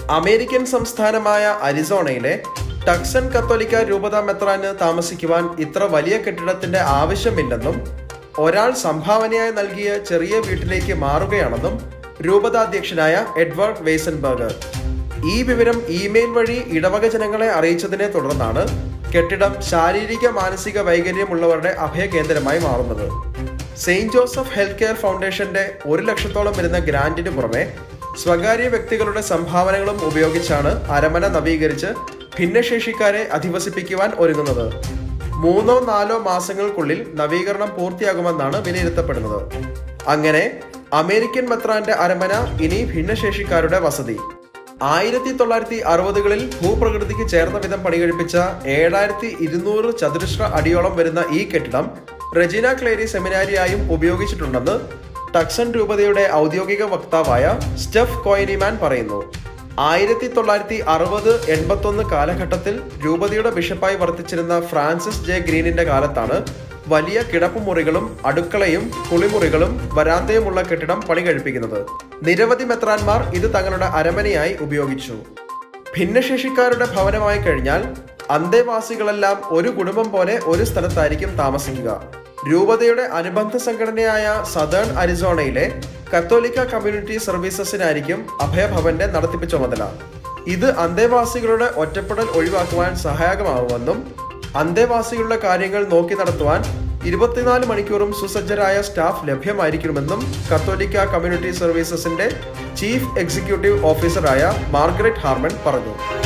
American സംസ്ഥാനമായ അരിസോണയിലെ Tucson കത്തോലിക്ക രൂപത മെത്രാന് താമസിക്കുവാൻ ഇത്ര വലിയ കെട്ടിടത്തിന്റെ ആവശ്യമില്ലെന്നും ഒരാൾ സംഭാവനയായി നൽകിയ ചെറിയ വീട്ടിലേക്ക് മാറുകയാണെന്നും രൂപതാധ്യക്ഷനായ എഡ്വേർഡ് വെയ്സൻബർഗർ ഈ വിവരം ഇമെയിൽ വഴി ഇടവക ജനങ്ങളെ അറിയിച്ചതിനെ തുടർന്നാണ് കെട്ടിടം ശാരീരിക മാനസിക വൈകല്യമുള്ളവരുടെ അഭയകേന്ദ്രമായി മാറുന്നത് സെയിന്റ് ജോസഫ് ഹെൽത്ത് കെയർ ഫൗണ്ടേഷന്റെ ഒരു ലക്ഷത്തോളം വരുന്ന ഗ്രാന്റിന് പുറമെ സ്വകാര്യ വ്യക്തികളുടെ സംഭാവനകളും ഉപയോഗിച്ചാണ് അരമന നവീകരിച്ച് ഭിന്നശേഷിക്കാരെ അധിവസിപ്പിക്കുവാൻ ഒരുങ്ങുന്നത് മൂന്നോ നാലോ മാസങ്ങൾക്കുള്ളിൽ നവീകരണം പൂർത്തിയാകുമെന്നാണ് വിലയിരുത്തപ്പെടുന്നത് അങ്ങനെ അമേരിക്കൻ മെത്രാന്റെ അരമന ഇനി ഭിന്നശേഷിക്കാരുടെ വസതി ആയിരത്തി തൊള്ളായിരത്തി അറുപതുകളിൽ ഭൂപ്രകൃതിക്ക് ചേർന്ന വിധം പണികഴിപ്പിച്ച ഏഴായിരത്തി ഇരുന്നൂറ് ചതുരശ്ര അടിയോളം വരുന്ന ഈ കെട്ടിടം റെജിന ക്ലേരി സെമിനാരിയായും ഉപയോഗിച്ചിട്ടുണ്ടെന്ന് ടക്സൺ രൂപതയുടെ ഔദ്യോഗിക വക്താവായ സ്റ്റെഫ് കോയിനിമാൻ പറയുന്നു ആയിരത്തി തൊള്ളായിരത്തി അറുപത് എൺപത്തൊന്ന് കാലഘട്ടത്തിൽ രൂപതയുടെ ബിഷപ്പായി വർത്തിച്ചിരുന്ന ഫ്രാൻസിസ് ജെ ഗ്രീനിന്റെ കാലത്താണ് വലിയ കിടപ്പുമുറികളും അടുക്കളയും കുളിമുറികളും വരാന്തയുമുള്ള കെട്ടിടം പണി കഴിപ്പിക്കുന്നത് നിരവധി മെത്രാന്മാർ ഇത് തങ്ങളുടെ അരമനയായി ഉപയോഗിച്ചു ഭിന്നശേഷിക്കാരുടെ ഭവനമായി കഴിഞ്ഞാൽ അന്തേവാസികളെല്ലാം ഒരു കുടുംബം പോലെ ഒരു സ്ഥലത്തായിരിക്കും താമസിക്കുക രൂപതയുടെ അനുബന്ധ സംഘടനയായ സദേൺ അരിസോണയിലെ കത്തോലിക്ക കമ്മ്യൂണിറ്റി സർവീസസിനായിരിക്കും അഭയഭവന്റെ നടത്തിപ്പ് ചുമതല ഇത് അന്തേവാസികളുടെ ഒറ്റപ്പെടൽ ഒഴിവാക്കുവാൻ സഹായകമാവുമെന്നും അന്തേവാസികളുടെ കാര്യങ്ങൾ നോക്കി നടത്തുവാൻ ഇരുപത്തിനാല് മണിക്കൂറും സുസജ്ജരായ സ്റ്റാഫ് ലഭ്യമായിരിക്കുമെന്നും കത്തോലിക്ക കമ്മ്യൂണിറ്റി സർവീസസിന്റെ ചീഫ് എക്സിക്യൂട്ടീവ് ഓഫീസറായ മാർഗരറ്റ് ഹാർമൺ പറഞ്ഞു